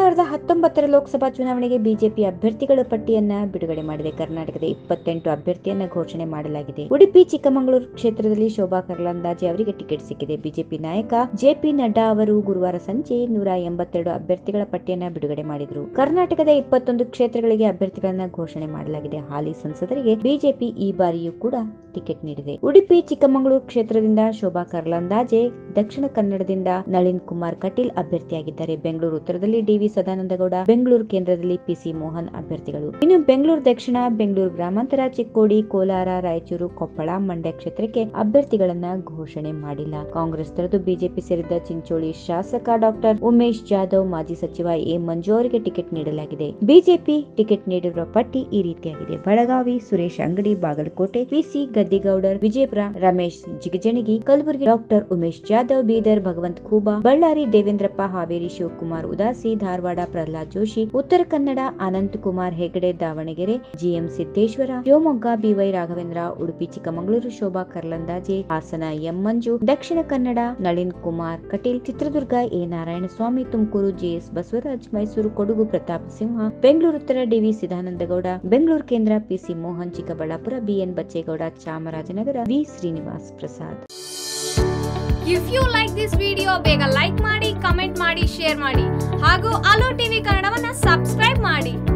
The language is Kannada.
ಸಾವಿರದ ಹತ್ತೊಂಬತ್ತರ ಲೋಕಸಭಾ ಚುನಾವಣೆಗೆ ಬಿಜೆಪಿ ಅಭ್ಯರ್ಥಿಗಳ ಪಟ್ಟಿಯನ್ನ ಬಿಡುಗಡೆ ಮಾಡಿದೆ ಕರ್ನಾಟಕದ ಇಪ್ಪತ್ತೆಂಟು ಅಭ್ಯರ್ಥಿಯನ್ನ ಘೋಷಣೆ ಮಾಡಲಾಗಿದೆ ಉಡುಪಿ ಚಿಕ್ಕಮಗಳೂರು ಕ್ಷೇತ್ರದಲ್ಲಿ ಶೋಭಾ ಕರ್ಲಾಂದಾಜೆ ಅವರಿಗೆ ಟಿಕೆಟ್ ಸಿಕ್ಕಿದೆ ಬಿಜೆಪಿ ನಾಯಕ ಜೆಪಿ ನಡ್ಡಾ ಅವರು ಗುರುವಾರ ಸಂಜೆ ನೂರ ಎಂಬತ್ತೆರಡು ಅಭ್ಯರ್ಥಿಗಳ ಪಟ್ಟಿಯನ್ನ ಬಿಡುಗಡೆ ಮಾಡಿದರು ಕರ್ನಾಟಕದ ಇಪ್ಪತ್ತೊಂದು ಕ್ಷೇತ್ರಗಳಿಗೆ ಅಭ್ಯರ್ಥಿಗಳನ್ನ ಘೋಷಣೆ ಮಾಡಲಾಗಿದೆ ಹಾಲಿ ಸಂಸದರಿಗೆ ಬಿಜೆಪಿ ಈ ಬಾರಿಯೂ ಕೂಡ ಟಿಕೆಟ್ ನೀಡಿದೆ ಉಡುಪಿ ಚಿಕ್ಕಮಗಳೂರು ಕ್ಷೇತ್ರದಿಂದ ಶೋಭಾ ಕರ್ಲಾಂದಾಜೆ ದಕ್ಷಿಣ ಕನ್ನಡದಿಂದ ನಳಿನ್ ಕುಮಾರ್ ಕಟೀಲ್ ಅಭ್ಯರ್ಥಿಯಾಗಿದ್ದಾರೆ ಬೆಂಗಳೂರು ಉತ್ತರದಲ್ಲಿ ಡಿವಿ ಸದಾನಂದಗೌಡ ಬೆಂಗಳೂರು ಕೇಂದ್ರದಲ್ಲಿ ಪಿಸಿ ಮೋಹನ್ ಅಭ್ಯರ್ಥಿಗಳು ಇನ್ನು ಬೆಂಗಳೂರು ದಕ್ಷಿಣ ಬೆಂಗಳೂರು ಗ್ರಾಮಾಂತರ ಚಿಕ್ಕೋಡಿ ಕೋಲಾರ ರಾಯಚೂರು ಕೊಪ್ಪಳ ಮಂಡ್ಯ ಕ್ಷೇತ್ರಕ್ಕೆ ಅಭ್ಯರ್ಥಿಗಳನ್ನ ಘೋಷಣೆ ಮಾಡಿಲ್ಲ ಕಾಂಗ್ರೆಸ್ ತೊರೆದು ಬಿಜೆಪಿ ಸೇರಿದ ಚಿಂಚೋಳಿ ಶಾಸಕ ಡಾಕ್ಟರ್ ಉಮೇಶ್ ಜಾಧವ್ ಮಾಜಿ ಸಚಿವ ಎ ಮಂಜು ಅವರಿಗೆ ಟಿಕೆಟ್ ನೀಡಲಾಗಿದೆ ಬಿಜೆಪಿ ಟಿಕೆಟ್ ನೀಡಿರುವ ಪಟ್ಟಿ ಈ ರೀತಿಯಾಗಿದೆ Belagavi Suresh Angadi Bagalkot PC Gaddigoudar Vijayapura Ramesh Jigajinagi Kalaburagi doctor Umesh Jadhav Bidar Bhagwanth Khuba Ballari Devendrappa Haveri Shivakumar Udasi Dharwad Pralhad Joshi Uttara Kannada Anant Kumar Hegde Davanagere GM Siddeshwara Shivamogga BY Raghavendra Udupi Chikkamagaluru Shobha Karandlaje Hassan M Manju Dakshina Kannada Nalin Kumar Kateel Chitradurga A Narayanaswamy Tumakuru JS Basavaraj Mysuru Kodagu Pratap Simha Bengaluru Uttara DV Sadananda Gowda Bengaluru Kendra PC Mohan Chikkaballapur BN Bachegowda Chamarajanagar V Srinivas Prasad if you like this video ಬೇಗ ಲೈಕ್ ಮಾಡಿ ಕಮೆಂಟ್ ಮಾಡಿ ಶೇರ್ ಮಾಡಿ ಹಾಗೂ ಅಲೋ ಟಿವಿ ಕನ್ನಡವನ್ನ ಸಬ್ಸ್ಕ್ರೈಬ್ ಮಾಡಿ